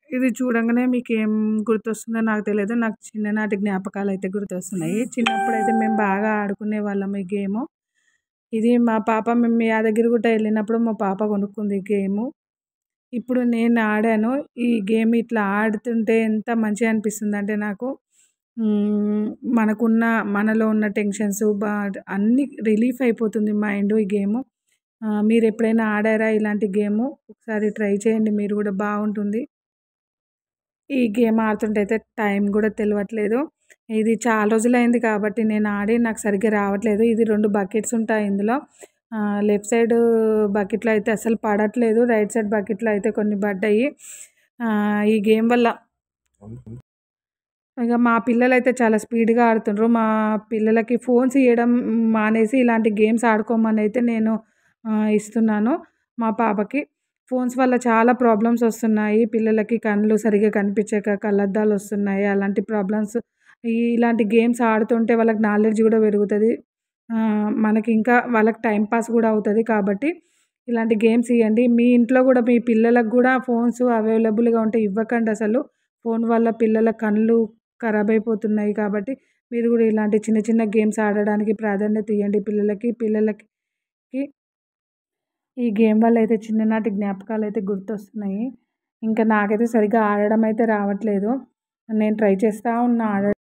ఇది చూడంగానే మీకు ఏం గుర్తొస్తుందో నాకు తెలియదు నాకు చిన్ననాటి జ్ఞాపకాలు అయితే గుర్తొస్తున్నాయి చిన్నప్పుడైతే మేము బాగా ఆడుకునే వాళ్ళం ఈ గేమ్ ఇది మా పాప మేము యాదగిరిగుట్ట వెళ్ళినప్పుడు మా పాప కొనుక్కుంది ఈ గేమ్ ఇప్పుడు నేను ఆడాను ఈ గేమ్ ఇట్లా ఆడుతుంటే ఎంత మంచిగా అనిపిస్తుంది అంటే నాకు మనకున్న మనలో ఉన్న టెన్షన్స్ బా అన్నీ రిలీఫ్ అయిపోతుంది మైండ్ ఈ గేమ్ మీరు ఎప్పుడైనా ఆడారా ఇలాంటి గేమ్ ఒకసారి ట్రై చేయండి మీరు కూడా బాగుంటుంది ఈ గేమ్ ఆడుతుంటే అయితే టైం కూడా తెలియట్లేదు ఇది చాలా రోజులైంది కాబట్టి నేను ఆడి నాకు సరిగ్గా రావట్లేదు ఇది రెండు బకెట్స్ ఉంటాయి ఇందులో లెఫ్ట్ సైడ్ బకెట్లో అయితే అసలు పడట్లేదు రైట్ సైడ్ బకెట్లో అయితే కొన్ని పడ్డాయి ఈ గేమ్ వల్ల ఇక మా పిల్లలు అయితే చాలా స్పీడ్గా ఆడుతుండ్రు మా పిల్లలకి ఫోన్స్ ఇవ్వడం మానేసి ఇలాంటి గేమ్స్ ఆడుకోమని అయితే నేను ఇస్తున్నాను మా పాపకి ఫోన్స్ వల్ల చాలా ప్రాబ్లమ్స్ వస్తున్నాయి పిల్లలకి కళ్ళు సరిగ్గా కనిపించక కళ్ళద్దాలు వస్తున్నాయి అలాంటి ప్రాబ్లమ్స్ ఇలాంటి గేమ్స్ ఆడుతుంటే వాళ్ళకి నాలెడ్జ్ కూడా పెరుగుతుంది మనకి ఇంకా వాళ్ళకి టైం పాస్ కూడా అవుతుంది కాబట్టి ఇలాంటి గేమ్స్ ఇవ్వండి మీ ఇంట్లో కూడా మీ పిల్లలకు కూడా ఫోన్స్ అవైలబుల్గా ఉంటే ఇవ్వకండి అసలు ఫోన్ వల్ల పిల్లల కళ్ళు ఖరాబ్ అయిపోతున్నాయి కాబట్టి మీరు కూడా ఇలాంటి చిన్న చిన్న గేమ్స్ ఆడడానికి ప్రాధాన్యత ఇవ్వండి పిల్లలకి పిల్లలకి ఈ గేమ్ వల్ల అయితే చిన్ననాటి జ్ఞాపకాలు అయితే గుర్తొస్తున్నాయి ఇంకా నాకైతే సరిగ్గా ఆడడం అయితే రావట్లేదు నేను ట్రై చేస్తూ ఉన్నా ఆడ